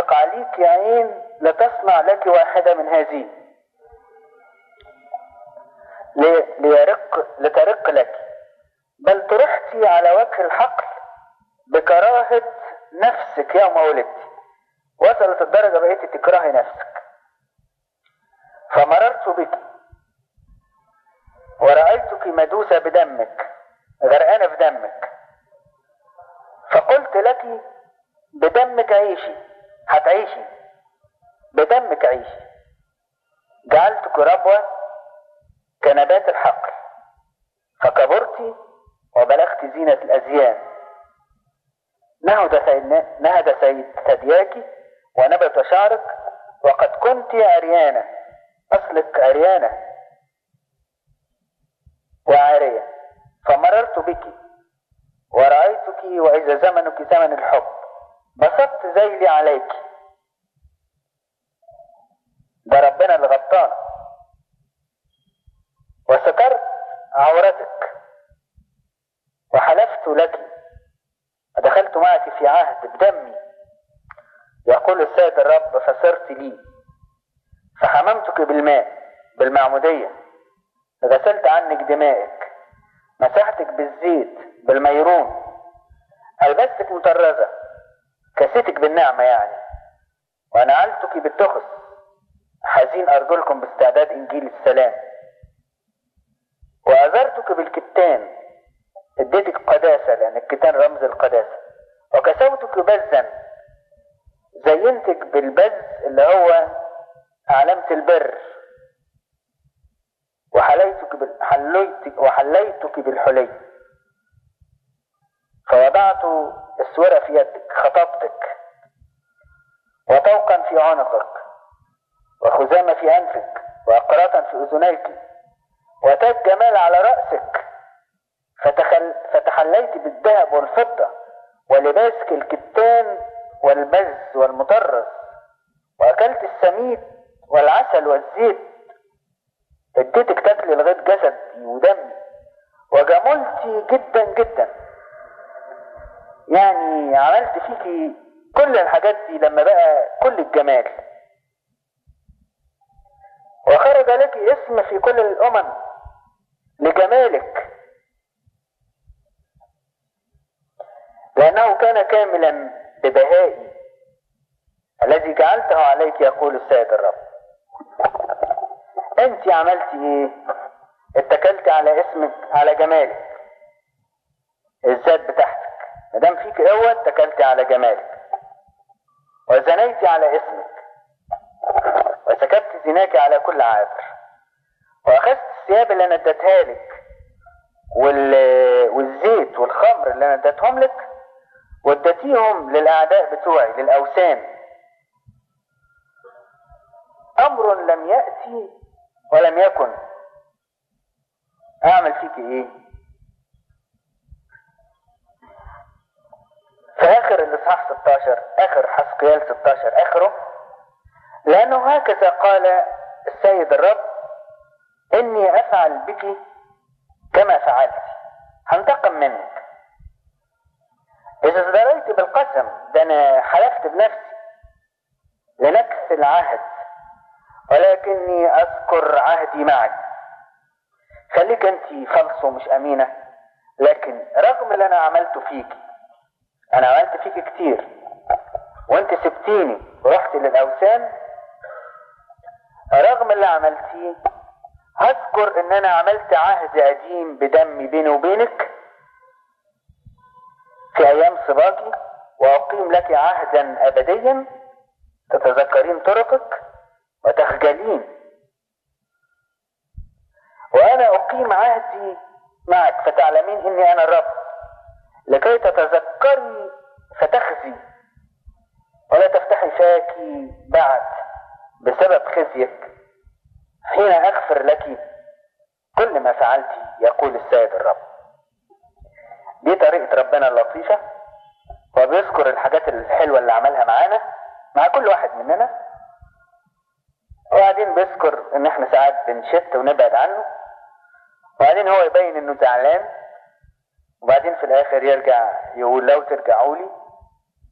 تقع ليك عين لتصنع لك واحدة من هذه ليرق لترق لك بل طرحتي على وجه الحقل بكراهة نفسك يوم ولدت وصلت الدرجة بقيتي تكرهي نفسك فمررت بك ورأيتك مدوسة بدمك غرقانة في دمك فقلت لك بدمك عيشي هتعيشي بدمك عيشي جعلتك ربوة كنبات الحقل فكبرت وبلغت زينة الأزيان نهد نهد سيد ثدياك ونبت شعرك وقد كنت عريانة أصلك عريانة وعارية فمررت بك ورأيتك وإذا زمنك زمن الحب بسطت ذيلي عليك ده ربنا اللي غطانا وسترت عورتك وحلفت لك ودخلت معك في عهد بدمي يقول السيد الرب فصرت لي فحممتك بالماء بالمعمودية غسلت عنك دمائك مسحتك بالزيت بالميرون ألبستك مطرزة كسيتك بالنعمة يعني ونعلتك بالتخس حزين أرجلكم باستعداد إنجيل السلام وأذرتك بالكتان اديتك قداسة لأن الكتان رمز القداسة وكسوتك بزا زينتك بالبز اللي هو علامة البر وحليتك حليتك وحليتك بالحلي فوضعت السورة في يدك خطبتك وطوقا في عنقك وخزامة في أنفك وأقراطا في أذنيك وتاج جمال على رأسك فتخل فتحليت بالذهب والفضة ولباسك الكتان والبز والمطرز وأكلت السميد والعسل والزيت اديتك تاكلي لغاية جسدي ودمي وجملتي جدا جدا يعني عملت فيكي كل الحاجات دي لما بقى كل الجمال وخرج لك اسم في كل الأمم لجمالك لأنه كان كاملا ببهائي الذي جعلته عليك يقول السيد الرب انت عملتي ايه اتكلت على اسمك على جمالك الذات بتاعتك ما دام فيك قوه اتكلتي على جمالك وزنيتي على اسمك وسكبت زناك على كل عابر واخذت الثياب اللي انا اديتها لك وال... والزيت والخمر اللي انا اديتهم لك واديتيهم للاعداء بتوعي للاوثان امر لم ياتي ولم يكن اعمل فيك ايه في اخر الاصحاح 16 اخر حسقيال 16 اخره لانه هكذا قال السيد الرب اني افعل بك كما فعلت هنتقم منك اذا ازدريت بالقسم ده انا حلفت بنفسي لنكس العهد ولكني اذكر عهدي معك خليك انت فلس ومش امينه لكن رغم اللي انا عملته فيك انا عملت فيك كتير وانت سبتيني ورحت للاوثان رغم اللي عملتيه هذكر ان انا عملت عهد قديم بدمي بيني وبينك في ايام صباكي واقيم لك عهدا ابديا تتذكرين طرقك وتخجلين وانا اقيم عهدي معك فتعلمين اني انا الرب لكي تتذكري فتخزي ولا تفتحي فاكي بعد بسبب خزيك حين اغفر لك كل ما فعلت يقول السيد الرب دي طريقة ربنا اللطيفة وبيذكر الحاجات الحلوة اللي عملها معانا مع كل واحد مننا وبعدين بيذكر ان احنا ساعات بنشت ونبعد عنه وبعدين هو يبين انه زعلان وبعدين في الاخر يرجع يقول لو ترجعوا لي